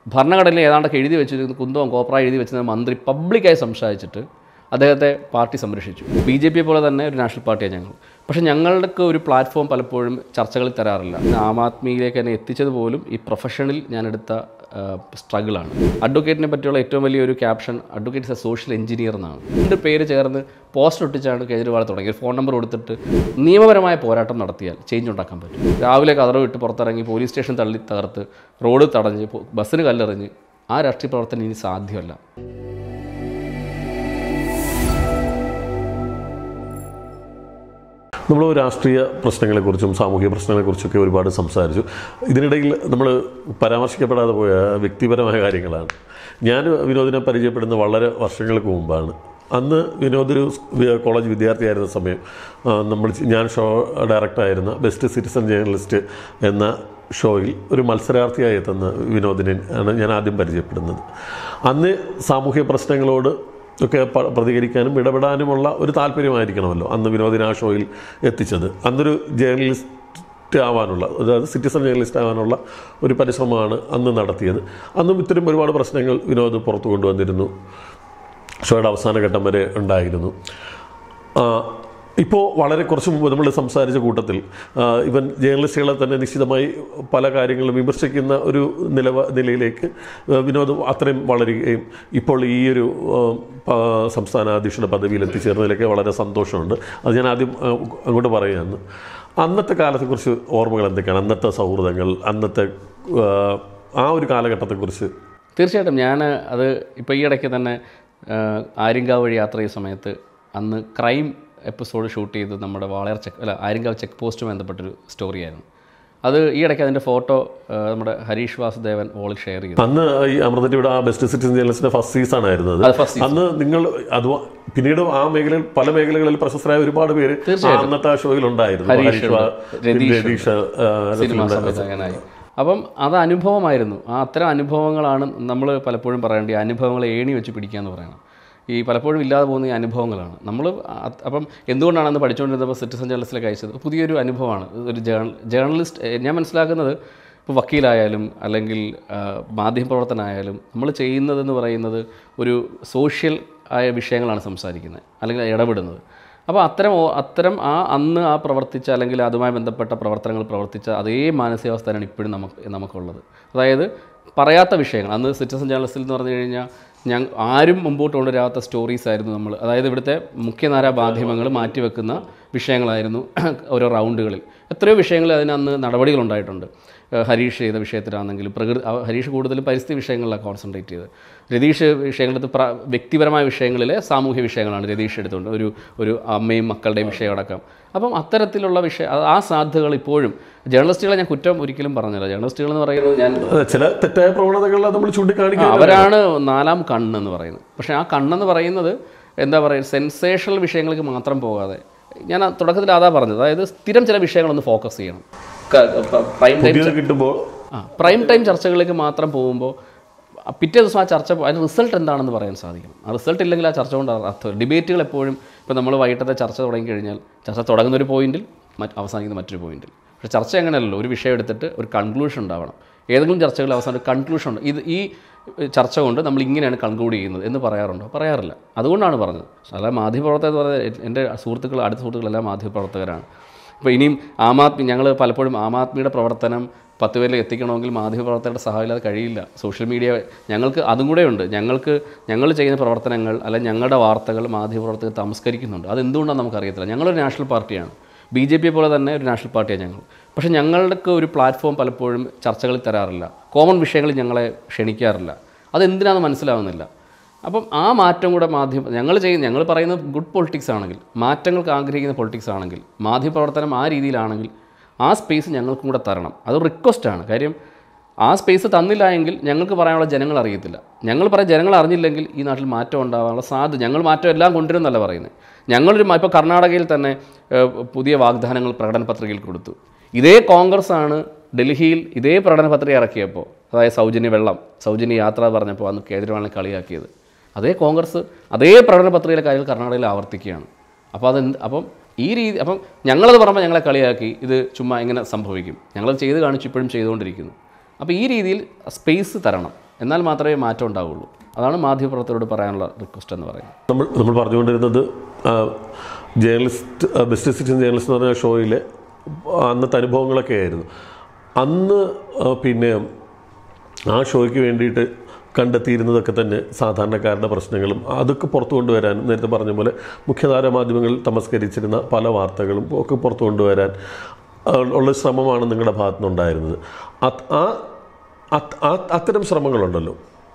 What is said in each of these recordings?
ഭരണഘടനയിൽ ഏതാണ്ടൊക്കെ എഴുതി വെച്ചിരുന്ന കുന്തവും കോപ്ര എഴുതി വെച്ചിരുന്ന മന്ത്രി പബ്ലിക്കായി സംസാരിച്ചിട്ട് അദ്ദേഹത്തെ പാർട്ടി സംരക്ഷിച്ചു ബി ജെ പി പോലെ തന്നെ ഒരു നാഷണൽ പാർട്ടിയാണ് ഞങ്ങൾ പക്ഷേ ഞങ്ങൾക്ക് ഒരു പ്ലാറ്റ്ഫോം പലപ്പോഴും ചർച്ചകളിൽ തരാറില്ല ആം ആദ്മിയിലേക്ക് എന്നെ എത്തിച്ചത് പോലും ഈ പ്രൊഫഷനിൽ ഞാനെടുത്ത സ്ട്രഗിളാണ് അഡ്വക്കേറ്റിനെ പറ്റിയുള്ള ഏറ്റവും വലിയൊരു caption advocate a social engineer എന്നാണ് രണ്ട് പേര് ചേർന്ന് പോസ്റ്റ് ഒട്ടിച്ചാണ് കേജ്രിവാൾ തുടങ്ങിയത് ഫോൺ നമ്പർ കൊടുത്തിട്ട് നിയമപരമായ പോരാട്ടം നടത്തിയാൽ ചേഞ്ച് ഉണ്ടാക്കാൻ പറ്റും രാവിലെ കതറ് വിട്ട് പുറത്തിറങ്ങി പോലീസ് സ്റ്റേഷൻ തള്ളി തകർത്ത് റോഡ് തടഞ്ഞ് പോ- ബസ്സിന് കല്ലെറിഞ്ഞ് ആ രാഷ്ട്രീയ പ്രവർത്തനം ഇനി സാധ്യമല്ല നമ്മൾ രാഷ്ട്രീയ പ്രശ്നങ്ങളെക്കുറിച്ചും സാമൂഹിക പ്രശ്നങ്ങളെക്കുറിച്ചൊക്കെ ഒരുപാട് സംസാരിച്ചു ഇതിനിടയിൽ നമ്മൾ പരാമർശിക്കപ്പെടാതെ പോയ വ്യക്തിപരമായ കാര്യങ്ങളാണ് ഞാൻ വിനോദിനെ പരിചയപ്പെടുന്ന വളരെ വർഷങ്ങൾക്ക് മുമ്പാണ് അന്ന് വിനോദ് ഒരു സ് വി- കോളേജ് വിദ്യാർത്ഥിയായിരുന്ന സമയം ആ, നമ്മൾ ചെ- ഞാൻ ഷോ ഡയറക്ടറായിരുന്ന ബെസ്റ്റ് സിറ്റിസൺ ജേർണലിസ്റ്റ് എന്ന ഷോയിൽ ഒരു മത്സരാർത്ഥിയായി എത്തുന്ന വിനോദിനെ ആണ് ഞാൻ ആദ്യം പരിചയപ്പെടുന്നത് അന്ന് സാമൂഹ്യ പ്രശ്നങ്ങളോട് ഒക്കെ പ- പ്രതികരിക്കാനും ഇടപെടാനുമുള്ള ഒരു താല്പര്യമായിരിക്കണമല്ലോ അന്ന് വിനോദിനെ ആ ഷോയിൽ എത്തിച്ചത് അന്നൊരു ജേർണലിസ്റ്റ് ആവാനുള്ള അതായത് സിറ്റിസൺ ജേർണലിസ്റ്റ് ആവാനുള്ള ഒരു പരിശ്രമമാണ് അന്ന് നടത്തിയത് അന്നും ഇത്തരം ഒരുപാട് പ്രശ്നങ്ങൾ വിനോദ് പുറത്തു കൊണ്ടുവന്നിരുന്നു ഷോയുടെ അവസാന ഘട്ടം വരെ ഉണ്ടായിരുന്നു ആ, ഇപ്പോൾ വളരെ കുറച്ച് മുമ്പ് നമ്മൾ സംസാരിച്ച കൂട്ടത്തിൽ ആ, ഇവൻ ജേർണലിസ്റ്റുകളെ തന്നെ നിശ്ചിതമായി പല കാര്യങ്ങളും വിമർശിക്കുന്ന ഒരു നിലവ നിലയിലേക്ക് ആ, വിനോദ് അത്രയും വളരുകയും ഇപ്പോൾ ഈ ഒരു ആ, പ- സംസ്ഥാന അധ്യക്ഷയുടെ പദവിയിൽ എത്തിച്ചേർന്നതിലൊക്കെ വളരെ സന്തോഷമുണ്ട് അത് ഞാൻ ആദ്യം ആ, അങ്ങോട്ട് പറയുകയാണ് അന്നത്തെ കാലത്തെക്കുറിച്ച് ഓർമ്മകൾ എന്തൊക്കെയാണ് അന്നത്തെ സൗഹൃദങ്ങൾ അന്നത്തെ ആ, ആ ഒരു കാലഘട്ടത്തെക്കുറിച്ച് തീർച്ചയായിട്ടും ഞാൻ അത് ഇപ്പോൾ ഈ ഇടയ്ക്ക് തന്നെ ആ, ആര്യങ്കാവ് വഴി യാത്ര ചെയ്ത സമയത്ത് അന്ന് ക്രൈം എപ്പിസോഡ് ഷൂട്ട് ചെയ്ത് നമ്മുടെ വാളയാർ ചെക്ക് അല്ല ആര്യങ്കാവ് ചെക്ക് പോസ്റ്റുമായി ബന്ധപ്പെട്ടൊരു സ്റ്റോറിയായിരുന്നു അത് ഈ ഇടയ്ക്ക് അതിൻ്റെ ഫോട്ടോ ആ, നമ്മുടെ ഹരീഷ് വാസുദേവൻ വോളിൽ ഷെയർ ചെയ്തു അന്ന് ഈ അമൃതയുടെ ആ ബെസ്റ്റ് സിറ്റിസൺ ജേർണലിസ്റ്റിന്റെ ഫസ്റ്റ് സീസൺ ആയിരുന്നു അത് അത് ഫസ്റ്റ് അന്ന് നിങ്ങൾ അത് പിന്നീട് ആ മേഖലയിൽ പല മേഖലകളിൽ പ്രശസ്തരായ ഒരുപാട് പേര് ആ അന്നത്തെ ആ ഷോയിൽ ഉണ്ടായിരുന്നു ഹരീഷ് ഹരീഷ് വാ- ഉണ്ട്, രതീഷ് രതീഷ് ആ, സിനിമാ സംവിധായകനായി അപ്പം അത് അനുഭവമായിരുന്നു ആ അത്തരം അനുഭവങ്ങളാണ് നമ്മൾ പലപ്പോഴും പറയേണ്ടത് ഈ അനുഭവങ്ങളെ ഏണി വെച്ച് പിടിക്കുക എന്ന് പറയണം ഈ പലപ്പോഴും ഇല്ലാതെ പോകുന്ന ഈ അനുഭവങ്ങളാണ് നമ്മൾ അപ്പം എന്തുകൊണ്ടാണ് അന്ന് പഠിച്ചുകൊണ്ടിരുന്നപ്പോൾ സിറ്റിസൺ ജേർണലിസ്റ്റിലേക്ക് അയച്ചത് പുതിയൊരു അനുഭവമാണ് ഒരു ജേർണൽ ജേർണലിസ്റ്റ് ഏഹ് ഞാൻ മനസ്സിലാക്കുന്നത് ഇപ്പോൾ വക്കീലായാലും അല്ലെങ്കിൽ ആ, മാധ്യമപ്രവർത്തനായാലും നമ്മൾ ചെയ്യുന്നതെന്ന് പറയുന്നത് ഒരു സോഷ്യൽ ആയ വിഷയങ്ങളാണ് സംസാരിക്കുന്നത് അല്ലെങ്കിൽ ഇടപെടുന്നത് അപ്പോൾ അത്തരം ഓ- അത്തരം ആ അന്ന് ആ പ്രവർത്തിച്ച അല്ലെങ്കിൽ അതുമായി ബന്ധപ്പെട്ട പ്രവർത്തനങ്ങൾ പ്രവർത്തിച്ച അതേ മാനസികാവസ്ഥയാണ് ഇപ്പോഴും നമുക്ക് നമുക്കുള്ളത് അതായത് പറയാത്ത വിഷയങ്ങൾ അന്ന് സിറ്റിസൺ ജേർണലിസ്റ്റിൽ എന്ന് പറഞ്ഞു കഴിഞ്ഞാൽ ഞാൻ ആരും മുമ്പോട്ട് കൊണ്ടുവരാത്ത സ്റ്റോറീസ് ആയിരുന്നു നമ്മൾ അതായത് ഇവിടുത്തെ മുഖ്യധാര മാധ്യമങ്ങൾ മാറ്റിവെക്കുന്ന വിഷയങ്ങളായിരുന്നു ഓരോ റൗണ്ടുകളിൽ എത്രയോ വിഷയങ്ങളിൽ അതിന് അന്ന് നടപടികളുണ്ടായിട്ടുണ്ട് ഏഹ് ഹരീഷ് ചെയ്ത വിഷയത്തിലാണെങ്കിലും പ്രകൃതി അവ- ഹരീഷ് കൂടുതലും പരിസ്ഥിതി വിഷയങ്ങളിലാണ് കോൺസെൻട്രേറ്റ് ചെയ്തത് രതീഷ് വിഷയങ്ങളെടുത്ത് പ്ര വ്യക്തിപരമായ വിഷയങ്ങളിലെ സാമൂഹ്യ വിഷയങ്ങളാണ് രതീഷ് എടുത്തുകൊണ്ട് ഒരു ഒരു അമ്മയും മക്കളുടെയും വിഷയം അടക്കം അപ്പം അത്തരത്തിലുള്ള വിഷയ ആ- ആ സാധ്യതകൾ ഇപ്പോഴും ജേർണലിസ്റ്റുകളെ ഞാൻ കുറ്റം ഒരിക്കലും പറഞ്ഞില്ല ജേർണലിസ്റ്റുകൾ എന്ന് പറയുന്നത് ഞാൻ അതെ, ചില തെറ്റായ പ്രവണതകൾ നമ്മൾ ചൂണ്ടിക്കാണിക്കുക അവരാണ് നാലാം കണ്ണെന്ന് പറയുന്നത് പക്ഷേ ആ കണ്ണെന്ന് പറയുന്നത് എന്താ പറയുക സെൻസേഷണൽ വിഷയങ്ങൾക്ക് മാത്രം പോകാതെ ഞാൻ ആ തുടക്കത്തിൽ അതാ പറഞ്ഞത് അതായത് സ്ഥിരം ചില വിഷയങ്ങളൊന്ന് ഫോക്കസ് ചെയ്യണം ക- പ- പ്രൈം ടൈം പുതിയത് കിട്ടുമ്പോൾ ആ പ്രൈം ടൈം ചർച്ചകളിലേക്ക് മാത്രം പോകുമ്പോൾ ആ പിറ്റേ ദിവസം ആ ചർച്ച പോ- അതിൻ്റെ റിസൾട്ട് എന്താണെന്ന് പറയാൻ സാധിക്കണം ആ റിസൾട്ട് ഇല്ലെങ്കിൽ ആ ചർച്ച കൊണ്ട് അർത്ഥം ഡിബേറ്റുകൾ എപ്പോഴും ഇപ്പോൾ നമ്മൾ വൈകിട്ടത്തെ ചർച്ച തുടങ്ങി കഴിഞ്ഞാൽ ചർച്ച തുടങ്ങുന്ന ഒരു പോയിന്റിൽ മറ്റ് അവസാനിക്കുന്ന മറ്റൊരു പോയിന്റിൽ പക്ഷേ ചർച്ച അങ്ങനെയല്ലല്ലോ ഒരു വിഷയം എടുത്തിട്ട് ഒരു കൺക്ലൂഷൻ ഉണ്ടാവണം ഏതെങ്കിലും ചർച്ചകളിൽ അവസാനം ഒരു കൺക്ലൂഷൻ ഉണ്ട് ഇത് ഈ ചർച്ച കൊണ്ട് നമ്മൾ ഇങ്ങനെയാണ് കൺക്ലൂഡ് ചെയ്യുന്നത് എന്ന് പറയാറുണ്ടോ പറയാറില്ല അതുകൊണ്ടാണ് പറഞ്ഞത് അല്ല മാധ്യമപ്രവർത്തകർ എന്ന് പറയുന്നത് എൻ്റെ സുഹൃത്തുക്കൾ അടുത്ത സുഹൃത്തുക്കളെല്ലാം മാധ്യമപ്രവർത്തകരാണ് ഇപ്പോൾ ഇനിയും ആം ആദ്മി ഞങ്ങൾ പലപ്പോഴും ആം ആദ്മിയുടെ പ്രവർത്തനം പത്ത് പേരിൽ എത്തിക്കണമെങ്കിൽ മാധ്യമപ്രവർത്തകരുടെ സഹായമില്ലാതെ കഴിയില്ല സോഷ്യൽ മീഡിയ ഞങ്ങൾക്ക് അതും കൂടെ ഉണ്ട് ഞങ്ങൾക്ക് ഞങ്ങൾ ചെയ്യുന്ന പ്രവർത്തനങ്ങൾ അല്ലെങ്കിൽ ഞങ്ങളുടെ വാർത്തകൾ മാധ്യമപ്രവർത്തകർ തമസ്കരിക്കുന്നുണ്ട് അതെന്തുകൊണ്ടാണെന്ന് നമുക്കറിയത്തില്ല ഞങ്ങളൊരു നാഷണൽ പാർട്ടിയാണ് ബി ജെ പിയെ പോലെ തന്നെ ഒരു നാഷണൽ പാർട്ടിയാണ് ഞങ്ങൾ പക്ഷേ ഞങ്ങൾക്ക് ഒരു പ്ലാറ്റ്ഫോം പലപ്പോഴും ചർച്ചകളിൽ തരാറില്ല കോമൺ വിഷയങ്ങളിൽ ഞങ്ങളെ ക്ഷണിക്കാറില്ല അതെന്തിനാണെന്ന് മനസ്സിലാവുന്നില്ല അപ്പം ആ മാറ്റം കൂടെ മാധ്യമ ഞങ്ങൾ ചെയ്യുന്ന ഞങ്ങൾ പറയുന്നത് ഗുഡ് പൊളിറ്റിക്സ് ആണെങ്കിൽ മാറ്റങ്ങൾക്ക് ആഗ്രഹിക്കുന്ന പൊളിറ്റിക്സ് ആണെങ്കിൽ മാധ്യമപ്രവർത്തനം ആ രീതിയിലാണെങ്കിൽ ആ സ്പേസ് ഞങ്ങൾക്കും കൂടെ തരണം അത് റിക്വസ്റ്റാണ് കാര്യം ആ സ്പേസ് തന്നില്ല എങ്കിൽ ഞങ്ങൾക്ക് പറയാനുള്ള ജനങ്ങൾ അറിയത്തില്ല ഞങ്ങൾ പറയാൻ ജനങ്ങൾ അറിഞ്ഞില്ലെങ്കിൽ ഈ നാട്ടിൽ മാറ്റം ഉണ്ടാകാനുള്ള സാധ്യത ഞങ്ങൾ മാറ്റം എല്ലാം കൊണ്ടുവരുന്നല്ല പറയുന്നത് ഞങ്ങളൊരു മ- ഇപ്പോൾ കർണാടകയിൽ തന്നെ ഏഹ്, പുതിയ വാഗ്ദാനങ്ങൾ പ്രകടന പത്രികയിൽ കൊടുത്തു ഇതേ കോൺഗ്രസ് ആണ് ഡൽഹിയിൽ ഇതേ പ്രകടന പത്രിക ഇറക്കിയപ്പോൾ അതായത് സൗജന്യ വെള്ളം സൗജന്യ യാത്ര പറഞ്ഞപ്പോൾ അന്ന് കേജ്രിവാളിനെ കളിയാക്കിയത് അതേ കോൺഗ്രസ് അതേ പ്രകടന പത്രികയിലെ കാര്യങ്ങൾ കർണാടകയിൽ ആവർത്തിക്കുകയാണ് അപ്പോൾ അതെന്ത് അപ്പം ഈ രീതി അപ്പം ഞങ്ങളത് പറയുമ്പോൾ ഞങ്ങളെ കളിയാക്കി ഇത് ചുമ്മാ എങ്ങനെ സംഭവിക്കും ഞങ്ങളത് ചെയ്ത് കാണിച്ചു ഇപ്പോഴും ചെയ്തുകൊണ്ടിരിക്കുന്നു അപ്പോൾ ഈ രീതിയിൽ സ്പേസ് തരണം എന്നാൽ മാത്രമേ മാറ്റം ഉണ്ടാവുള്ളൂ അതാണ് മാധ്യമപ്രവർത്തകരോട് പറയാനുള്ള റിക്വസ്റ്റ് എന്ന് പറയുന്നത് നമ്മൾ നമ്മൾ പറഞ്ഞുകൊണ്ടിരുന്നത് ആ, ജേർണലിസ്റ്റ് ആ, ബെസ്റ്റ് സിറ്റിസൺ ജേർണലിസ്റ്റ് എന്ന് പറഞ്ഞ ഷോയിലെ അന്നത്തെ അനുഭവങ്ങളൊക്കെ ആയിരുന്നു അന്ന് ആ, പിന്നെ ആ ഷോയ്ക്ക് വേണ്ടിയിട്ട് കണ്ടെത്തിയിരുന്നതൊക്കെ തന്നെ സാധാരണക്കാരുടെ പ്രശ്നങ്ങളും അതൊക്കെ പുറത്തു കൊണ്ടുവരാനും നേരത്തെ പറഞ്ഞ പോലെ മുഖ്യധാര മാധ്യമങ്ങളിൽ തമസ്കരിച്ചിരുന്ന പല വാർത്തകളും ഒക്കെ പുറത്തു കൊണ്ടുവരാൻ ആ, ഉള്ള ശ്രമമാണ് നിങ്ങളുടെ ഭാഗത്തുനിന്നുണ്ടായിരുന്നത് അത് ആ അത് ആ- അത്തരം ശ്രമങ്ങളുണ്ടല്ലോ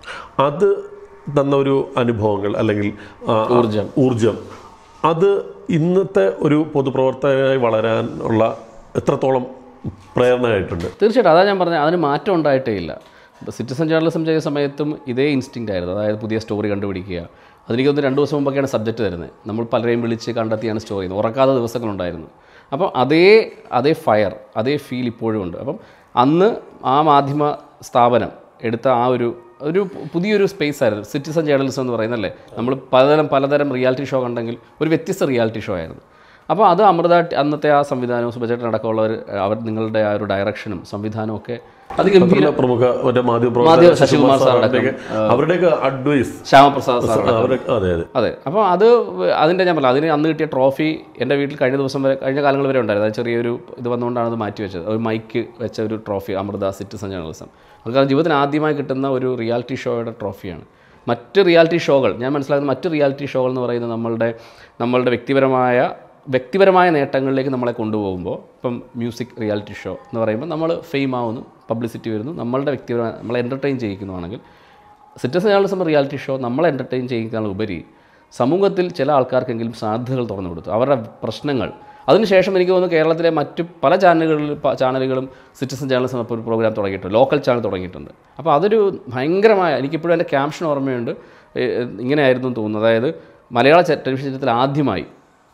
അത് തന്ന ഒരു അനുഭവങ്ങൾ അല്ലെങ്കിൽ ആ, ഊർജ്ജം. ഊർജം അത് ഇന്നത്തെ ഒരു പൊതുപ്രവർത്തകനായി വളരാൻ ഉള്ള എത്രത്തോളം പ്രേരണയായിട്ടുണ്ട് തീർച്ചയായിട്ടും അതാ ഞാൻ പറഞ്ഞത് അതിന് മാറ്റം ഉണ്ടായിട്ടേ ഇല്ല ഇപ്പോൾ സിറ്റിസൺ ജേർണലിസം ചെയ്ത സമയത്തും ഇതേ ഇൻസ്റ്റിങ്റ്റ് ആയിരുന്നു അതായത് പുതിയ സ്റ്റോറി കണ്ടുപിടിക്കുക അതെനിക്ക് തോന്നുന്നു രണ്ട് ദിവസം മുമ്പൊക്കെയാണ് സബ്ജക്റ്റ് തരുന്നത് നമ്മൾ പലരെയും വിളിച്ച് കണ്ടെത്തിയാണ് സ്റ്റോറി ചെയ്യുന്നത് ഉറക്കാത്ത ദിവസങ്ങളുണ്ടായിരുന്നു അപ്പം അതേ അതേ ഫയർ അതേ ഫീൽ ഇപ്പോഴും ഉണ്ട് അപ്പം അന്ന് ആ മാധ്യമ സ്ഥാപനം എടുത്ത ആ ഒരു ഒരു പുതിയൊരു സ്പേസ് ആയിരുന്നു സിറ്റിസൺ ജേർണലിസം എന്ന് പറയുന്നല്ലേ നമ്മൾ പലതരം പലതരം റിയാലിറ്റി ഷോ കണ്ടെങ്കിൽ ഒരു വ്യത്യസ്ത റിയാലിറ്റി ഷോ ആയിരുന്നു അപ്പോൾ അത് അമൃത ടി- അന്നത്തെ ആ സംവിധാനവും സുബചേട്ടൻ അടക്കമുള്ളവർ അവർ നിങ്ങളുടെ ആ ഒരു ഡയറക്ഷനും സംവിധാനവും ഒക്കെ അത് ഗംഭീര പത്രത്തിലെ പ്രമുഖ മറ്റേ മാധ്യമ മാധ്യമ ശശികുമാർ സാർ അവരുടെയൊക്കെ അവരുടെയൊക്കെ അഡ്വൈസ് ശ്യാമപ്രസാദ് സാർ അവരെ അതെ അതെ അതെ അപ്പോൾ അത് അതിൻ്റെ ഞാൻ പറഞ്ഞു അതിന് അന്ന് കിട്ടിയ ട്രോഫി എൻ്റെ വീട്ടിൽ കഴിഞ്ഞ ദിവസം വരെ കഴിഞ്ഞ കാലങ്ങൾ വരെ ഉണ്ടായിരുന്നു അത് ചെറിയൊരു ഇത് വന്നുകൊണ്ടാണ് അത് മാറ്റി വെച്ചത് ഒരു മൈക്ക് വെച്ച ഒരു ട്രോഫി അമൃത സിറ്റിസൺ ജേർണലിസം അത് കാരണം ജീവിതത്തിൽ ആദ്യമായി കിട്ടുന്ന ഒരു റിയാലിറ്റി ഷോയുടെ ട്രോഫിയാണ് മറ്റ് റിയാലിറ്റി ഷോകൾ ഞാൻ മനസ്സിലാക്കുന്ന മറ്റ് റിയാലിറ്റി ഷോകൾ എന്ന് പറയുന്നത് നമ്മളുടെ നമ്മളുടെ വ്യക്തിപരമായ വ്യക്തിപരമായ നേട്ടങ്ങളിലേക്ക് നമ്മളെ കൊണ്ടുപോകുമ്പോൾ ഇപ്പം മ്യൂസിക് റിയാലിറ്റി ഷോ എന്ന് പറയുമ്പോൾ നമ്മൾ ഫെയിം ആവുന്നു പബ്ലിസിറ്റി വരുന്നു നമ്മളുടെ വ്യക്തിപരമായ നമ്മളെ എൻ്റർടൈൻ ചെയ്യിക്കുന്നതാണെങ്കിൽ സിറ്റിസൺ ജേർണലിസം റിയാലിറ്റി ഷോ നമ്മളെ എൻ്റർടൈൻ ചെയ്യുന്നതിനുള്ള ഉപരി സമൂഹത്തിൽ ചില ആൾക്കാർക്കെങ്കിലും സാധ്യതകൾ തുറന്നു കൊടുത്തു അവരുടെ പ്രശ്നങ്ങൾ അതിനുശേഷം എനിക്ക് തോന്നുന്നു കേരളത്തിലെ മറ്റ് പല ചാനലുകളിൽ പ- ചാനലുകളും സിറ്റിസൺ ജേർണലിസം ഇപ്പോൾ ഒരു പ്രോഗ്രാം തുടങ്ങിയിട്ടുണ്ട് ലോക്കൽ ചാനൽ തുടങ്ങിയിട്ടുണ്ട് അപ്പോൾ അതൊരു ഭയങ്കരമായ എനിക്കിപ്പോഴും എൻ്റെ ക്യാപ്ഷൻ ഓർമ്മയുണ്ട് ഏ- ഏ, ഇങ്ങനെയായിരുന്നു എന്ന് തോന്നുന്നു അതായത് മലയാള ചെ- ടെലിവിഷൻ ചിത്രത്തിൽ ആദ്യമായി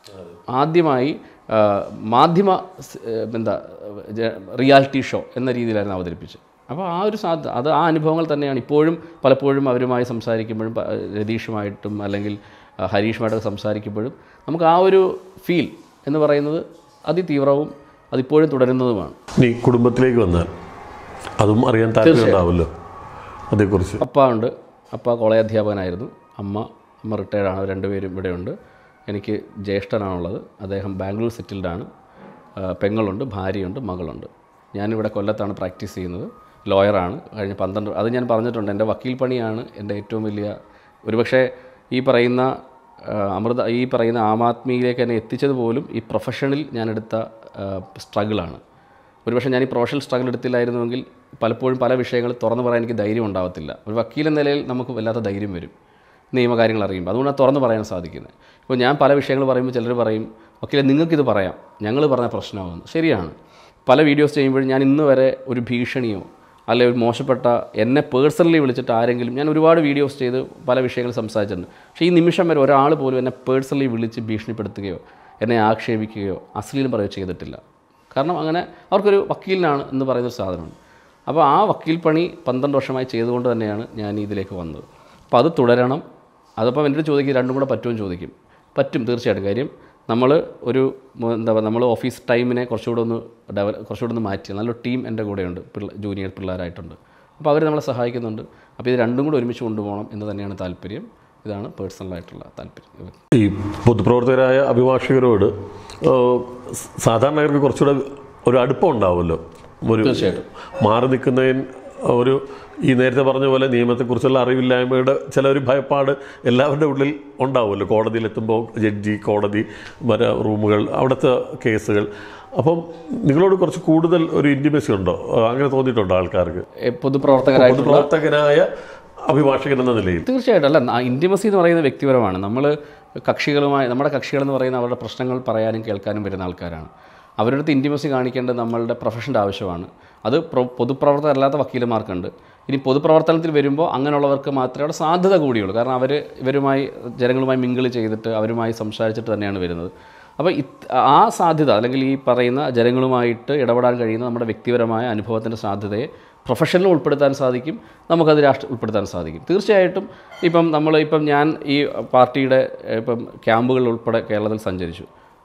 ആദ്യമായി ആ, മാധ്യമ സ്- ഏ, എന്താ ജ- റിയാലിറ്റി ഷോ എന്ന രീതിയിലായിരുന്നു അവതരിപ്പിച്ചത് അപ്പോൾ ആ ഒരു സാധ്യത അത് ആ അനുഭവങ്ങൾ തന്നെയാണ് ഇപ്പോഴും പലപ്പോഴും അവരുമായി സംസാരിക്കുമ്പോഴും പ- രതീഷുമായിട്ടും അല്ലെങ്കിൽ ആ, ഹരീഷുമായിട്ടൊക്കെ സംസാരിക്കുമ്പോഴും നമുക്ക് ആ ഒരു ഫീൽ എന്ന് പറയുന്നത് അതിതീവ്രവും അതിപ്പോഴും തുടരുന്നതുമാണ് ഇനി കുടുംബത്തിലേക്ക് വന്നാൽ അതും അറിയാൻ താല്പര്യം ഉണ്ടാവുമല്ലോ അതേക്കുറിച്ച് അപ്പ ഉണ്ട് അപ്പ കോളേജ് അധ്യാപകനായിരുന്നു അമ്മ അമ്മ റിട്ടയർഡാണ് അവർ രണ്ടുപേരും ഇവിടെയുണ്ട് എനിക്ക് ജ്യേഷ്ഠനാണുള്ളത് അദ്ദേഹം ബാംഗ്ലൂർ സെറ്റിൽഡാണ് പെങ്ങളുണ്ട് ഭാര്യയുണ്ട് മകളുണ്ട് ഞാനിവിടെ കൊല്ലത്താണ് പ്രാക്ടീസ് ചെയ്യുന്നത് ലോയറാണ് കഴിഞ്ഞ പന്ത്രണ്ട് അത് ഞാൻ പറഞ്ഞിട്ടുണ്ട് എൻ്റെ വക്കീൽ പണിയാണ് എൻ്റെ ഏറ്റവും വലിയ ഒരുപക്ഷെ ഈ പറയുന്ന ആ, അമൃത ഈ പറയുന്ന ആം ആദ്മിയിലേക്ക് എന്നെ എത്തിച്ചത് പോലും ഈ പ്രൊഫഷനിൽ ഞാൻ എടുത്ത സ്ട്രഗിളാണ് ഒരുപക്ഷെ ഞാൻ ഈ പ്രൊഫഷണൽ സ്ട്രഗിൾ എടുത്തില്ലായിരുന്നുവെങ്കിൽ പലപ്പോഴും പല വിഷയങ്ങൾ തുറന്നു പറയാൻ എനിക്ക് ധൈര്യം ഉണ്ടാവത്തില്ല ഒരു വക്കീൽ എന്ന നിലയിൽ നമുക്ക് വല്ലാത്ത ധൈര്യം വരും നിയമകാര്യങ്ങൾ അറിയുമ്പോൾ അതുകൊണ്ടാണ് തുറന്ന് പറയാൻ സാധിക്കുന്നത് ഇപ്പോൾ ഞാൻ പല വിഷയങ്ങൾ പറയുമ്പോൾ ചിലർ പറയും വക്കീലെ നിങ്ങൾക്കിത് പറയാം ഞങ്ങൾ പറഞ്ഞ പ്രശ്നമാകുന്നു ശരിയാണ് പല വീഡിയോസ് ചെയ്യുമ്പോഴും ഞാൻ ഇന്ന് വരെ ഒരു ഭീഷണിയോ അല്ലെ ഒരു മോശപ്പെട്ട എന്നെ പേഴ്സണലി വിളിച്ചിട്ട് ആരെങ്കിലും ഞാൻ ഒരുപാട് വീഡിയോസ് ചെയ്ത് പല വിഷയങ്ങൾ സംസാരിച്ചിട്ടുണ്ട് പക്ഷേ ഈ നിമിഷം വരെ ഒരാൾ പോലും എന്നെ പേഴ്സണലി വിളിച്ച് ഭീഷണിപ്പെടുത്തുകയോ എന്നെ ആക്ഷേപിക്കുകയോ അശ്ലീലം പറയുകയോ ചെയ്തിട്ടില്ല കാരണം അങ്ങനെ അവർക്കൊരു വക്കീലിനാണ് എന്ന് പറയുന്നൊരു സാധനമുണ്ട് അപ്പോൾ ആ വക്കീൽ പണി പന്ത്രണ്ട് വർഷമായി ചെയ്തുകൊണ്ട് തന്നെയാണ് ഞാൻ ഇതിലേക്ക് വന്നത് അപ്പോൾ അത് തുടരണം അതപ്പം എൻ്റെ ചോദിക്കും രണ്ടും കൂടെ പറ്റുമെന്ന് ചോദിക്കും പറ്റും തീർച്ചയായിട്ടും കാര്യം നമ്മൾ ഒരു മ- എന്താ പറയുക നമ്മൾ ഓഫീസ് ടൈമിനെ കുറച്ചുകൂടെ ഒന്ന് ഡെവല കുറച്ചുകൂടെ ഒന്ന് മാറ്റി നല്ലൊരു ടീം എൻ്റെ കൂടെയുണ്ട് പിള്ള ജൂനിയർ പിള്ളേരായിട്ടുണ്ട് അപ്പോൾ അവർ നമ്മളെ സഹായിക്കുന്നുണ്ട് അപ്പോൾ ഇത് രണ്ടും കൂടെ ഒരുമിച്ച് കൊണ്ടുപോകണം എന്ന് തന്നെയാണ് താല്പര്യം ഇതാണ് പേഴ്സണലായിട്ടുള്ള താല്പര്യം ഈ പൊതുപ്രവർത്തകരായ അഭിഭാഷകരോട് ഏഹ്, സാധാരണക്കാർക്ക് കുറച്ചുകൂടെ ഒരു അടുപ്പം ഉണ്ടാവുമല്ലോ ഒരു തീർച്ചയായിട്ടും. മാറി നിൽക്കുന്നതിന് ഒരു ഈ നേരത്തെ പറഞ്ഞ പോലെ നിയമത്തെക്കുറിച്ചുള്ള അറിവില്ലായ്മയുടെ ചില ഒരു ഭയപ്പാട് എല്ലാവരുടെ ഉള്ളിൽ ഉണ്ടാവുമല്ലോ കോടതിയിലെത്തുമ്പോൾ ജഡ്ജി കോടതി മറ്റേ റൂമുകൾ അവിടുത്തെ കേസുകൾ അപ്പം നിങ്ങളോട് കുറച്ച് കൂടുതൽ ഒരു ഇൻറ്റിമസി ഉണ്ടോ ഏഹ്, അങ്ങനെ തോന്നിയിട്ടുണ്ടോ ആൾക്കാർക്ക് എ, പൊതുപ്രവർത്തകരായിട്ടുള്ള പൊതുപ്രവർത്തകനായ അഭിഭാഷകൻ എന്ന നിലയിൽ തീർച്ചയായിട്ടും അല്ല ഇൻറ്റിമസി എന്ന് പറയുന്നത് വ്യക്തിപരമാണ് നമ്മൾ കക്ഷികളുമായി നമ്മുടെ കക്ഷികളെന്ന് പറയുന്ന അവരുടെ പ്രശ്നങ്ങൾ പറയാനും കേൾക്കാനും വരുന്ന ആൾക്കാരാണ് അവരുടെ അടുത്ത് ഇൻറ്റിമസി കാണിക്കേണ്ടത് നമ്മളുടെ പ്രൊഫഷൻ്റെ ആവശ്യമാണ് അത് പ്രൊ പൊതുപ്രവർത്തകരല്ലാത്ത വക്കീലന്മാർക്കുണ്ട് ഇനി പൊതുപ്രവർത്തനത്തിൽ വരുമ്പോൾ അങ്ങനെയുള്ളവർക്ക് മാത്രമേ അവിടെ സാധ്യത കൂടിയുള്ളൂ കാരണം അവർ ഇവരുമായി ജനങ്ങളുമായി മിങ്കിൾ ചെയ്തിട്ട് അവരുമായി സംസാരിച്ചിട്ട് തന്നെയാണ് വരുന്നത് അപ്പോൾ ഇത് ആ സാധ്യത അല്ലെങ്കിൽ ഈ പറയുന്ന ജനങ്ങളുമായിട്ട് ഇടപെടാൻ കഴിയുന്ന നമ്മുടെ വ്യക്തിപരമായ അനുഭവത്തിൻ്റെ സാധ്യതയെ പ്രൊഫഷനിൽ ഉൾപ്പെടുത്താൻ സാധിക്കും നമുക്കത് രാഷ്ട്ര ഉൾപ്പെടുത്താൻ സാധിക്കും തീർച്ചയായിട്ടും ഇപ്പം നമ്മൾ ഇപ്പം ഞാൻ ഈ പാർട്ടിയുടെ ഏഹ്, ഇപ്പം ക്യാമ്പുകളിൽ ഉൾപ്പെടെ കേരളത്തിൽ സഞ്ചരിച്ചു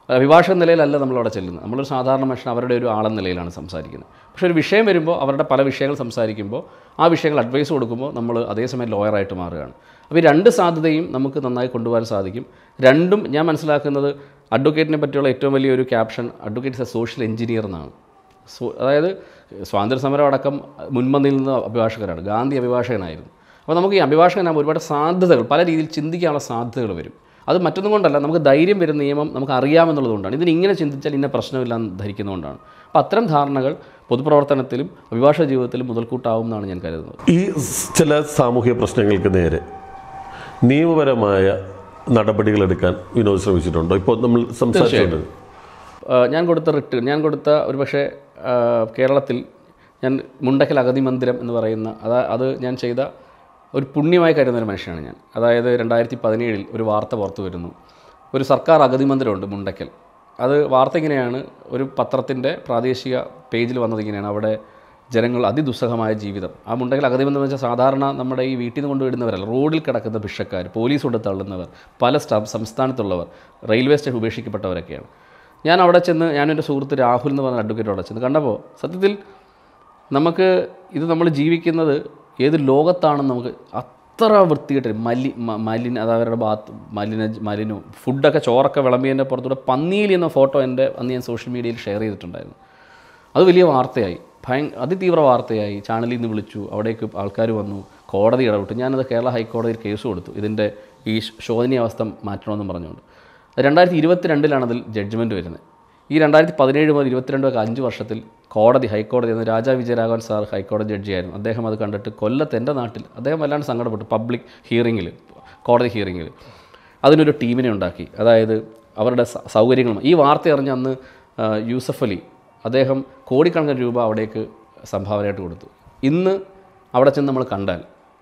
അഭിഭാഷക നിലയിലല്ല നമ്മളവിടെ ചെല്ലുന്നത് നമ്മളൊരു സാധാരണ മനുഷ്യൻ അവരുടെ ഒരു ആളെന്ന നിലയിലാണ് സംസാരിക്കുന്നത് പക്ഷേ ഒരു വിഷയം വരുമ്പോൾ അവരുടെ പല വിഷയങ്ങൾ സംസാരിക്കുമ്പോൾ ആ വിഷയങ്ങൾ അഡ്വൈസ് കൊടുക്കുമ്പോൾ നമ്മൾ അതേസമയം ലോയറായിട്ട് മാറുകയാണ് അപ്പോൾ ഈ രണ്ട് സാധ്യതയും നമുക്ക് നന്നായി കൊണ്ടുപോകാൻ സാധിക്കും രണ്ടും ഞാൻ മനസ്സിലാക്കുന്നത് അഡ്വക്കേറ്റിനെ പറ്റിയുള്ള ഏറ്റവും വലിയൊരു caption advocate a social engineer എന്നാണ് സോ അതായത് സ്വാതന്ത്ര്യ സമരം അടക്കം മുൻപന്തിയിൽ നിന്ന് അഭിഭാഷകരാണ് ഗാന്ധി അഭിഭാഷകനായിരുന്നു അപ്പോൾ നമുക്ക് ഈ അഭിഭാഷകനാകുമ്പോൾ ഒരുപാട് സാധ്യതകൾ പല രീതിയിൽ ചിന്തിക്കാനുള്ള സാധ്യതകൾ വരും അത് മറ്റൊന്നും കൊണ്ടല്ല നമുക്ക് ധൈര്യം വരുന്ന നിയമം നമുക്ക് അറിയാമെന്നുള്ളതുകൊണ്ടാണ് ഇതിന് ഇങ്ങനെ ചിന്തിച്ചാൽ ഇന്ന പ്രശ്നമില്ല എന്ന് ധരിക്കുന്നതുകൊണ്ടാണ് അപ്പോൾ അത്തരം ധാരണകൾ പൊതുപ്രവർത്തനത്തിലും അഭിഭാഷക ജീവിതത്തിലും മുതൽക്കൂട്ടാവും എന്നാണ് ഞാൻ കരുതുന്നത് ഈ സ് ചില സാമൂഹിക പ്രശ്നങ്ങൾക്ക് നേരെ നിയമപരമായ നടപടികളെടുക്കാൻ വിനോദ് ശ്രമിച്ചിട്ടുണ്ടോ ഇപ്പോൾ നമ്മൾ സംസാരിച്ചിട്ടുണ്ട് ആ, ഞാൻ കൊടുത്ത റിട്ട് ഞാൻ കൊടുത്ത ഒരു പക്ഷേ ആ, കേരളത്തിൽ ഞാൻ മുണ്ടക്കൽ അഗതി മന്ദിരം എന്ന് പറയുന്ന അതാ അത് ഞാൻ ചെയ്ത ഒരു പുണ്യമായി കരുതുന്ന ഒരു മനുഷ്യനാണ് ഞാൻ അതായത് രണ്ടായിരത്തി പതിനേഴിൽ ഒരു വാർത്ത പുറത്തു വരുന്നു ഒരു സർക്കാർ അഗതി മന്ദിരമുണ്ട് മുണ്ടക്കൽ അത് വാർത്ത ഇങ്ങനെയാണ് ഒരു പത്രത്തിൻ്റെ പ്രാദേശിക പേജിൽ വന്നത് ഇങ്ങനെയാണ് അവിടെ ജനങ്ങൾ അതിദുസ്സഹമായ ജീവിതം ആ മുണ്ടക്കൽ അഗതി മന്ദിരം എന്ന് വെച്ചാൽ സാധാരണ നമ്മുടെ ഈ വീട്ടിൽ നിന്ന് കൊണ്ടുവരുന്നവരല്ല റോഡിൽ കിടക്കുന്ന ഭിക്ഷക്കാർ പോലീസ് കൊണ്ട് തള്ളുന്നവർ പല സ്റ്റ സംസ്ഥാനത്തുള്ളവർ റെയിൽവേ സ്റ്റേഷൻ ഉപേക്ഷിക്കപ്പെട്ടവരൊക്കെയാണ് ഞാൻ അവിടെ ചെന്ന് ഞാനും എൻ്റെ സുഹൃത്ത് രാഹുൽ എന്ന് പറഞ്ഞ അഡ്വക്കേറ്റ് അവിടെ ചെന്ന് കണ്ടപ്പോൾ സത്യത്തിൽ നമുക്ക് ഇത് നമ്മൾ ജീവിക്കുന്നത് ഏത് ലോകത്താണെന്ന് നമുക്ക് അത്ര വൃത്തികെട്ട് മലി മ- മലിന അത് അവരുടെ ബാത്ത് മലിന മലിനവും ഫുഡൊക്കെ ചോറൊക്കെ വിളമ്പിയതിൻ്റെ പുറത്തൂടെ പന്നിയിൽ എന്ന ഫോട്ടോ എൻ്റെ അന്ന് ഞാൻ സോഷ്യൽ മീഡിയയിൽ ഷെയർ ചെയ്തിട്ടുണ്ടായിരുന്നു അത് വലിയ വാർത്തയായി ഭയ അതിതീവ്ര വാർത്തയായി ചാനലിൽ നിന്ന് വിളിച്ചു അവിടേക്ക് ആൾക്കാർ വന്നു കോടതി ഇടപെട്ടു ഞാനത് കേരള ഹൈക്കോടതിയിൽ കേസ് കൊടുത്തു ഇതിൻ്റെ ഈ ശോധനീയാവസ്ഥ മാറ്റണമെന്നും പറഞ്ഞുകൊണ്ട് രണ്ടായിരത്തി ഇരുപത്തിരണ്ടിലാണ് അതിൽ ജഡ്ജ്മെൻറ്റ് വരുന്നത് ഈ രണ്ടായിരത്തി പതിനേഴ് മുതൽ ഇരുപത്തിരണ്ട് വരെ അഞ്ച് വർഷത്തിൽ കോടതി ഹൈക്കോടതി എന്ന് രാജാ വിജയരാഘവൻ സാർ ഹൈക്കോടതി ജഡ്ജിയായിരുന്നു അദ്ദേഹം അത് കണ്ടിട്ട് കൊല്ലത്ത് എൻ്റെ നാട്ടിൽ അദ്ദേഹം വല്ലാണ്ട് സങ്കടപ്പെട്ടു പബ്ലിക് ഹിയറിങ്ങിൽ കോടതി ഹിയറിങ്ങിൽ അതിനൊരു ടീമിനെ ഉണ്ടാക്കി അതായത് അവരുടെ സ- സൗകര്യങ്ങളും ഈ വാർത്ത അറിഞ്ഞ അന്ന് ആ, യൂസഫ് അലി അദ്ദേഹം കോടിക്കണക്കിന് രൂപ അവിടേക്ക് സംഭാവനയായിട്ട് കൊടുത്തു ഇന്ന് അവിടെ ചെന്ന് നമ്മൾ കണ്ടാൽ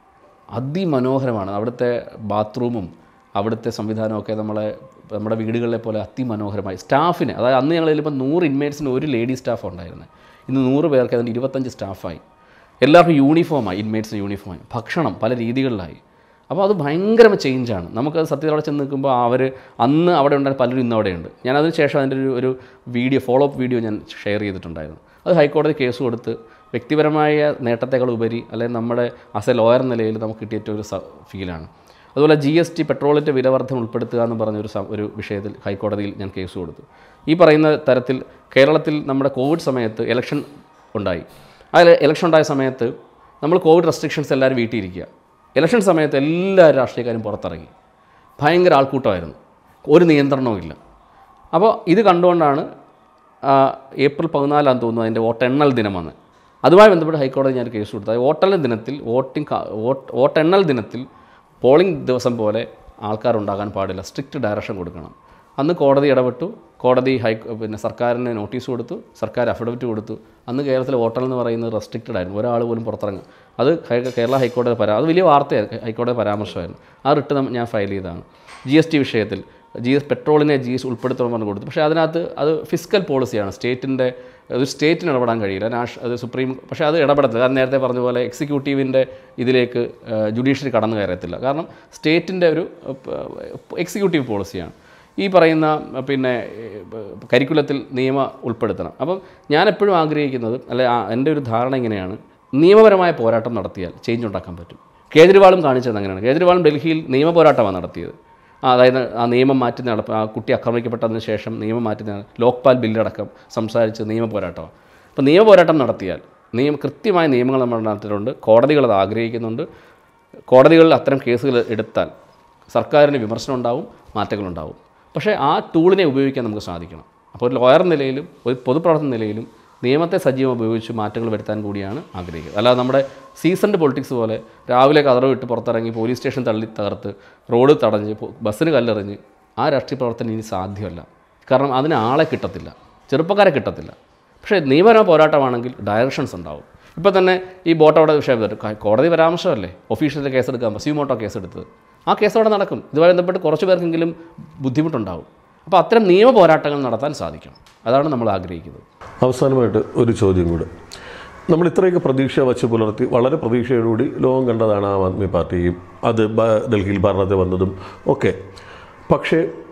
അതിമനോഹരമാണ് അവിടുത്തെ ബാത്റൂമും അവിടുത്തെ സംവിധാനമൊക്കെ നമ്മളെ നമ്മുടെ വീടുകളിലെ പോലെ അതിമനോഹരമായി സ്റ്റാഫിന് അതായത് അന്ന് ഞങ്ങൾ ചെല്ലുമ്പോൾ നൂറ് ഇൻമേറ്റ്സിന് ഒരു ലേഡി സ്റ്റാഫ് ഉണ്ടായിരുന്നത് ഇന്ന് നൂറ് പേർക്ക് അതിന് ഇരുപത്തഞ്ച് സ്റ്റാഫായി എല്ലാവർക്കും യൂണിഫോമായി ഇൻമേറ്റ്സിന് യൂണിഫോമായി ഭക്ഷണം പല രീതികളിലായി അപ്പോൾ അത് ഭയങ്കര ചേഞ്ചാണ് നമുക്കത് സത്യത്തിൽ അവിടെ ചെന്ന് നിൽക്കുമ്പോൾ അവർ അന്ന് അവിടെ ഉണ്ടായ പലരും ഇന്ന് അവിടെയുണ്ട് ഞാൻ അതിന് ശേഷം അതിൻ്റെ ഒരു ഒരു വീഡിയോ ഫോളോ അപ്പ് വീഡിയോ ഞാൻ ഷെയർ ചെയ്തിട്ടുണ്ടായിരുന്നു അത് ഹൈക്കോടതി കേസ് കൊടുത്ത് വ്യക്തിപരമായ നേട്ടത്തെക്കാൾ ഉപരി അല്ലെങ്കിൽ നമ്മുടെ ആസ് എ ലോയർ നിലയിൽ നമുക്ക് കിട്ടിയ ഏറ്റവും ഒരു സ- ഫീലാണ് അതുപോലെ ജി എസ് ടി പെട്രോളിൻ്റെ വിലവർദ്ധന ഉൾപ്പെടുത്തുക എന്ന് പറഞ്ഞൊരു സം- ഒരു വിഷയത്തിൽ ഹൈക്കോടതിയിൽ ഞാൻ കേസ് കൊടുത്തു ഈ പറയുന്ന തരത്തിൽ കേരളത്തിൽ നമ്മുടെ കോവിഡ് സമയത്ത് ഇലക്ഷൻ ഉണ്ടായി ആ ഇലക്ഷൻ ഉണ്ടായ സമയത്ത് നമ്മൾ കോവിഡ് റെസ്ട്രിക്ഷൻസ് എല്ലാവരും വീട്ടിലിരിക്കുക ഇലക്ഷൻ സമയത്ത് എല്ലാ രാഷ്ട്രീയക്കാരും പുറത്തിറങ്ങി ഭയങ്കര ആൾക്കൂട്ടമായിരുന്നു ഒരു നിയന്ത്രണവും ഇല്ല അപ്പോൾ ഇത് കണ്ടുകൊണ്ടാണ് ആ, ഏപ്രിൽ പതിനാലാം തോന്നുന്നു അതിൻ്റെ വോട്ടെണ്ണൽ ദിനം വന്ന് അതുമായി ബന്ധപ്പെട്ട് ഹൈക്കോടതി ഞാൻ കേസ് കൊടുത്തു അത് വോട്ടെണ്ണൽ ദിനത്തിൽ വോട്ടിംഗ് കാ- വോട്ട് വോട്ടെണ്ണൽ ദിനത്തിൽ പോളിംഗ് ദിവസം പോലെ ആൾക്കാരുണ്ടാകാൻ പാടില്ല സ്ട്രിക്റ്റ് ഡയറക്ഷൻ കൊടുക്കണം അന്ന് കോടതി ഇടപെട്ടു കോടതി ഹൈ പിന്നെ സർക്കാരിന് നോട്ടീസ് കൊടുത്തു സർക്കാർ അഫിഡവിറ്റ് കൊടുത്തു അന്ന് കേരളത്തിലെ വോട്ടെണ്ണൽ എന്ന് പറയുന്നത് റെസ്ട്രിക്റ്റഡ് ആയിരുന്നു ഒരാൾ പോലും പുറത്തിറങ്ങും അത് ഹൈ- കേരള ഹൈക്കോടതി പരാ അത് വലിയ വാർത്തയായിരുന്നു ഹൈക്കോടതി പരാമർശമായിരുന്നു ആ റിട്ട് നമ്മ- ഞാൻ ഫയൽ ചെയ്തതാണ് ജി എസ് ടി വിഷയത്തിൽ ജി എസ് പെട്രോളിനെ ജി എസ് ഉൾപ്പെടുത്തണം പറഞ്ഞ് കൊടുത്തു പക്ഷേ അതിനകത്ത് അത് ഫിസിക്കൽ പോളിസിയാണ് സ്റ്റേറ്റിൻ്റെ ഒരു സ്റ്റേറ്റിന് ഇടപെടാൻ കഴിയില്ല നാഷ് അത് സുപ്രീം പക്ഷേ അത് ഇടപെടത്തില്ല കാരണം നേരത്തെ പറഞ്ഞ പോലെ എക്സിക്യൂട്ടീവിൻ്റെ ഇതിലേക്ക് ജുഡീഷ്യറി കടന്നു കയറത്തില്ല കാരണം സ്റ്റേറ്റിൻ്റെ ഒരു എക്സിക്യൂട്ടീവ് പോളിസിയാണ് ഈ പറയുന്ന അഹ് പിന്നെ കരിക്കുലത്തിൽ നിയമ ഉൾപ്പെടുത്തണം അപ്പം ഞാൻ എപ്പോഴും ആഗ്രഹിക്കുന്നത് അല്ലെ ആ- എൻ്റെ ഒരു ധാരണ ഇങ്ങനെയാണ് നിയമപരമായ പോരാട്ടം നടത്തിയാൽ ചേഞ്ച് ഉണ്ടാക്കാൻ പറ്റും കേജ്രിവാളും കാണിച്ചത് അങ്ങനെയാണ് കേജ്രിവാളും ഡൽഹിയിൽ നിയമ പോരാട്ടമാണ് നടത്തിയത് ആ, അതായത് ആ നിയമം മാറ്റി നടപ്പ് ആ കുട്ടി ആക്രമിക്കപ്പെട്ടതിന് ശേഷം നിയമം മാറ്റി ന- ലോക്പാൽ ബില്ലടക്കം സംസാരിച്ച് നിയമ പോരാട്ടമാണ് അപ്പോൾ നിയമ പോരാട്ടം നടത്തിയാൽ നിയമ കൃത്യമായ നിയമങ്ങൾ നമ്മൾ നടത്തിയിട്ടുണ്ട് കോടതികൾ അത് ആഗ്രഹിക്കുന്നുണ്ട് കോടതികളിൽ അത്തരം കേസുകൾ എടുത്താൽ സർക്കാരിന് വിമർശനം ഉണ്ടാവും മാറ്റങ്ങളുണ്ടാവും പക്ഷേ ആ ടൂളിനെ ഉപയോഗിക്കാൻ നമുക്ക് സാധിക്കണം അപ്പോൾ ഒരു ലോയർ നിലയിലും ഒരു പൊതുപ്രവർത്തന നിലയിലും നിയമത്തെ സജീവം ഉപയോഗിച്ച് മാറ്റങ്ങൾ വരുത്താൻ കൂടിയാണ് ആഗ്രഹിക്കുന്നത് അല്ലാതെ നമ്മുടെ സീസൺഡ് പൊളിറ്റിക്സ് പോലെ രാവിലെ കതറവ് ഇട്ട് പുറത്തിറങ്ങി പോലീസ് സ്റ്റേഷൻ തള്ളി തകർത്ത് റോഡ് തടഞ്ഞ് പൊ- ബസ്സിന് കല്ലെറിഞ്ഞ് ആ രാഷ്ട്രീയ പ്രവർത്തനം ഇനി സാധ്യമല്ല കാരണം അതിന് ആളെ കിട്ടത്തില്ല ചെറുപ്പക്കാരെ കിട്ടത്തില്ല പക്ഷേ നിയമപരമായ പോരാട്ടമാണെങ്കിൽ ഡയറക്ഷൻസ് ഉണ്ടാവും ഇപ്പോൾ തന്നെ ഈ ബോട്ട് അവിടെ വിഷയം വരും. ക- കോടതി പരാമർശമല്ലേ ഒഫീഷ്യലിൽ കേസെടുക്കാം സ്യൂമോട്ടോ കേസെടുത്തത് ആ കേസ് അവിടെ നടക്കും ഇതുമായി ബന്ധപ്പെട്ട് കുറച്ച് പേർക്കെങ്കിലും ബുദ്ധിമുട്ടുണ്ടാവും അപ്പോൾ അത്തരം നിയമ പോരാട്ടങ്ങൾ നടത്താൻ സാധിക്കണം അതാണ് നമ്മൾ ആഗ്രഹിക്കുന്നത് അവസാനമായിട്ട് ഒരു ചോദ്യം കൂടെ നമ്മൾ ഇത്രയൊക്കെ പ്രതീക്ഷ വച്ച് പുലർത്തി വളരെ പ്രതീക്ഷയോടുകൂടി ലോകം കണ്ടതാണ് ആം ആദ്മി പാർട്ടിയും അത് ബ- ഡൽഹിയിൽ ഭരണത്തിൽ വന്നതും ഒക്കെ പക്ഷേ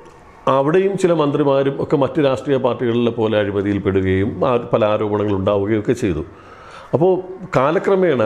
അവിടെയും ചില മന്ത്രിമാരും ഒക്കെ മറ്റ് രാഷ്ട്രീയ പാർട്ടികളിലെ പോലെ അഴിമതിയിൽപ്പെടുകയും ആ- പല ആരോപണങ്ങൾ ഉണ്ടാവുകയും ഒക്കെ ചെയ്തു അപ്പോൾ കാലക്രമേണ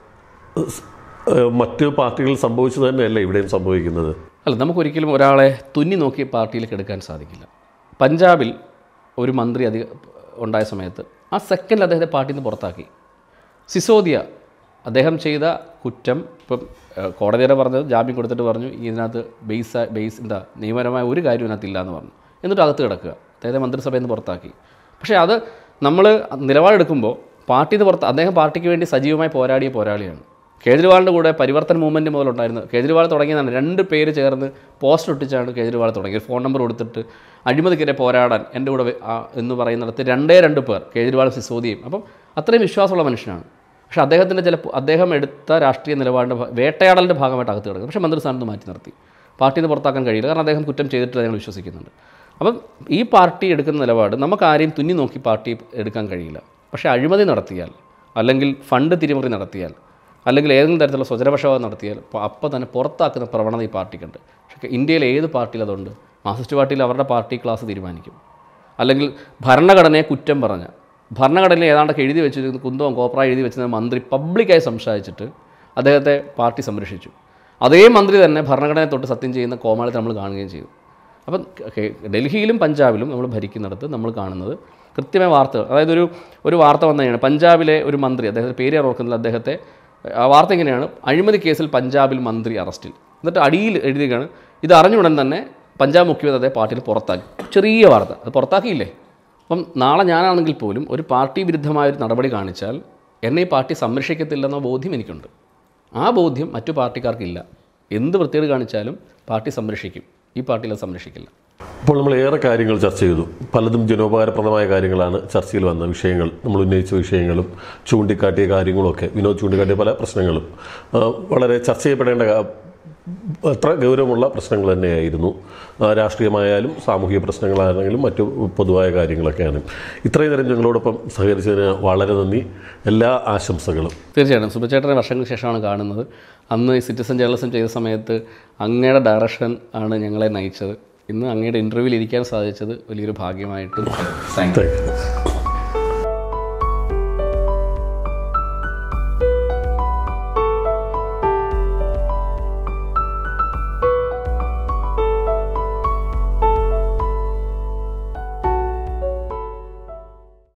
സ്- ഏഹ് മറ്റ് പാർട്ടികളിൽ സംഭവിച്ചത് തന്നെയല്ലേ ഇവിടെയും സംഭവിക്കുന്നത് അല്ല നമുക്കൊരിക്കലും ഒരാളെ തുന്നി നോക്കി പാർട്ടിയിലേക്ക് എടുക്കാൻ സാധിക്കില്ല പഞ്ചാബിൽ ഒരു മന്ത്രി അധിക ഉണ്ടായ സമയത്ത് ആ സെക്കൻഡിൽ അദ്ദേഹത്തെ പാർട്ടിയിൽ നിന്ന് പുറത്താക്കി സിസോദിയ അദ്ദേഹം ചെയ്ത കുറ്റം ഇപ്പം ഏഹ്, കോടതിയുടെ പറഞ്ഞത് ജാമ്യം കൊടുത്തിട്ട് പറഞ്ഞു ഇതിനകത്ത് ബേസ് ബേസ് എന്താ നിയമപരമായ ഒരു കാര്യം ഇതിനകത്ത് ഇല്ല എന്ന് പറഞ്ഞു എന്നിട്ട് അകത്ത് കിടക്കുക അദ്ദേഹത്തെ മന്ത്രിസഭയിൽ നിന്ന് പുറത്താക്കി പക്ഷേ അത് നമ്മൾ നിലപാടെടുക്കുമ്പോൾ പാർട്ടിയിൽ നിന്ന് പുറത്ത് അദ്ദേഹം പാർട്ടിക്ക് വേണ്ടി സജീവമായി പോരാടിയ പോരാളിയാണ് കേജ്രിവാളിൻ്റെ കൂടെ പരിവർത്തൻ മൂവ്മെൻറ്റ് മുതലുണ്ടായിരുന്നു കേജ്രിവാൾ തുടങ്ങിയതാണ് രണ്ട് പേര് ചേർന്ന് പോസ്റ്റർ ഒട്ടിച്ചാണ് കേജ്രിവാൾ തുടങ്ങിയത് ഫോൺ നമ്പർ കൊടുത്തിട്ട് അഴിമതിക്കെതിരെ പോരാടാൻ എൻ്റെ കൂടെ വെ- ആ എന്ന് പറയുന്നിടത്ത് രണ്ടേ രണ്ട് പേർ കേജ്രിവാളും സിസോദിയും അപ്പം അത്രയും വിശ്വാസമുള്ള മനുഷ്യനാണ് പക്ഷേ അദ്ദേഹത്തിൻ്റെ ചില അദ്ദേഹം എടുത്ത രാഷ്ട്രീയ നിലപാടിൻ്റെ ഭാ- വേട്ടയാടലിൻ്റെ ഭാഗമായിട്ട് അകത്ത് കിടക്കും പക്ഷേ മന്ത്രിസ്ഥാനത്ത് മാറ്റി നിർത്തി പാർട്ടിയിൽ നിന്ന് പുറത്താക്കാൻ കഴിയില്ല കാരണം അദ്ദേഹം കുറ്റം ചെയ്തിട്ട് ഞങ്ങൾ വിശ്വസിക്കുന്നുണ്ട് അപ്പം ഈ പാർട്ടി എടുക്കുന്ന നിലപാട് നമുക്ക് ആരെയും തുന്നി നോക്കി പാർട്ടി എടുക്കാൻ കഴിയില്ല പക്ഷേ അഴിമതി നടത്തിയാൽ അല്ലെങ്കിൽ ഫണ്ട് തിരിമറി നടത്തിയാൽ അല്ലെങ്കിൽ ഏതെങ്കിലും തരത്തിലുള്ള സ്വജനപക്ഷപാതം നടത്തിയാൽ അപ്പോൾ തന്നെ പുറത്താക്കുന്ന പ്രവണത ഈ പാർട്ടിക്കുണ്ട് പക്ഷേ ഇന്ത്യയിലെ ഏത് പാർട്ടിയിൽ അതുണ്ട് മാർക്സിസ്റ്റ് പാർട്ടിയിൽ അവരുടെ പാർട്ടി ക്ലാസ് തീരുമാനിക്കും അല്ലെങ്കിൽ ഭരണഘടനയെ കുറ്റം പറഞ്ഞ ഭരണഘടനയിൽ ഏതാണ്ടൊക്കെ എഴുതി വെച്ചിരുന്ന കുന്തവും കോപ്ര എഴുതി വെച്ചിരുന്ന മന്ത്രി പബ്ലിക്കായി സംസാരിച്ചിട്ട് അദ്ദേഹത്തെ പാർട്ടി സംരക്ഷിച്ചു അതേ മന്ത്രി തന്നെ ഭരണഘടനയെ തൊട്ട് സത്യം ചെയ്യുന്ന കോമാളിത്തെ നമ്മൾ കാണുകയും ചെയ്തു അപ്പം കെ- ഡൽഹിയിലും പഞ്ചാബിലും നമ്മൾ ഭരിക്കുന്നിടത്ത് നമ്മൾ കാണുന്നത് കൃത്യമായ വാർത്തകൾ അതായത് ഒരു ഒരു വാർത്ത വന്നതാണ് പഞ്ചാബിലെ ഒരു മന്ത്രി അദ്ദേഹത്തെ പേര് ഞാൻ ഓർക്കുന്നില്ല അദ്ദേഹത്തെ ആ വാർത്ത ഇങ്ങനെയാണ് അഴിമതി കേസിൽ പഞ്ചാബിൽ മന്ത്രി അറസ്റ്റിൽ എന്നിട്ട് അടിയിൽ എഴുതിയാണ് ഇത് അറിഞ്ഞുടൻ തന്നെ പഞ്ചാബ് മുഖ്യമന്ത്രി അദ്ദേഹം പാർട്ടിയിൽ പുറത്താക്കി ചെറിയ വാർത്ത അത് പുറത്താക്കിയില്ലേ അപ്പം നാളെ ഞാനാണെങ്കിൽ പോലും ഒരു പാർട്ടി വിരുദ്ധമായ ഒരു നടപടി കാണിച്ചാൽ എന്നെ ഈ പാർട്ടി സംരക്ഷിക്കത്തില്ലെന്ന ബോധ്യം എനിക്കുണ്ട് ആ ബോധ്യം മറ്റു പാർട്ടിക്കാർക്കില്ല എന്ത് വൃത്തികേട് കാണിച്ചാലും പാർട്ടി സംരക്ഷിക്കും ഈ പാർട്ടിയിൽ അത് സംരക്ഷിക്കില്ല ഇപ്പോൾ നമ്മൾ ഏറെ കാര്യങ്ങൾ ചർച്ച ചെയ്തു പലതും ജനോപകാരപ്രദമായ കാര്യങ്ങളാണ് ചർച്ചയിൽ വന്ന വിഷയങ്ങൾ നമ്മൾ ഉന്നയിച്ച വിഷയങ്ങളും ചൂണ്ടിക്കാട്ടിയ കാര്യങ്ങളൊക്കെ വിനോദ് ചൂണ്ടിക്കാട്ടിയ പല പ്രശ്നങ്ങളും ആ, വളരെ ചർച്ച ചെയ്യപ്പെടേണ്ട കാ- അത്ര ഗൗരവമുള്ള പ്രശ്നങ്ങൾ തന്നെയായിരുന്നു ആ, രാഷ്ട്രീയമായാലും സാമൂഹിക പ്രശ്നങ്ങളാണെങ്കിലും മറ്റു പൊതുവായ കാര്യങ്ങളൊക്കെയാണ് ഇത്രയും നേരം ഞങ്ങളോടൊപ്പം സഹകരിച്ചതിന് വളരെ നന്ദി എല്ലാ ആശംസകളും തീർച്ചയായിട്ടും സുബചേട്ടനെ വർഷങ്ങൾക്ക് ശേഷമാണ് കാണുന്നത് അന്ന് ഈ സിറ്റിസൺ ജേർണലിസം ചെയ്ത സമയത്ത് അങ്ങയുടെ ഡയറക്ഷൻ ആണ് ഞങ്ങളെ നയിച്ചത് ഇന്ന് അങ്ങയുടെ ഇൻ്റർവ്യൂവിൽ ഇരിക്കാൻ സാധിച്ചത് വലിയൊരു ഭാഗ്യമായിട്ട് താങ്ക് താങ്ക് യു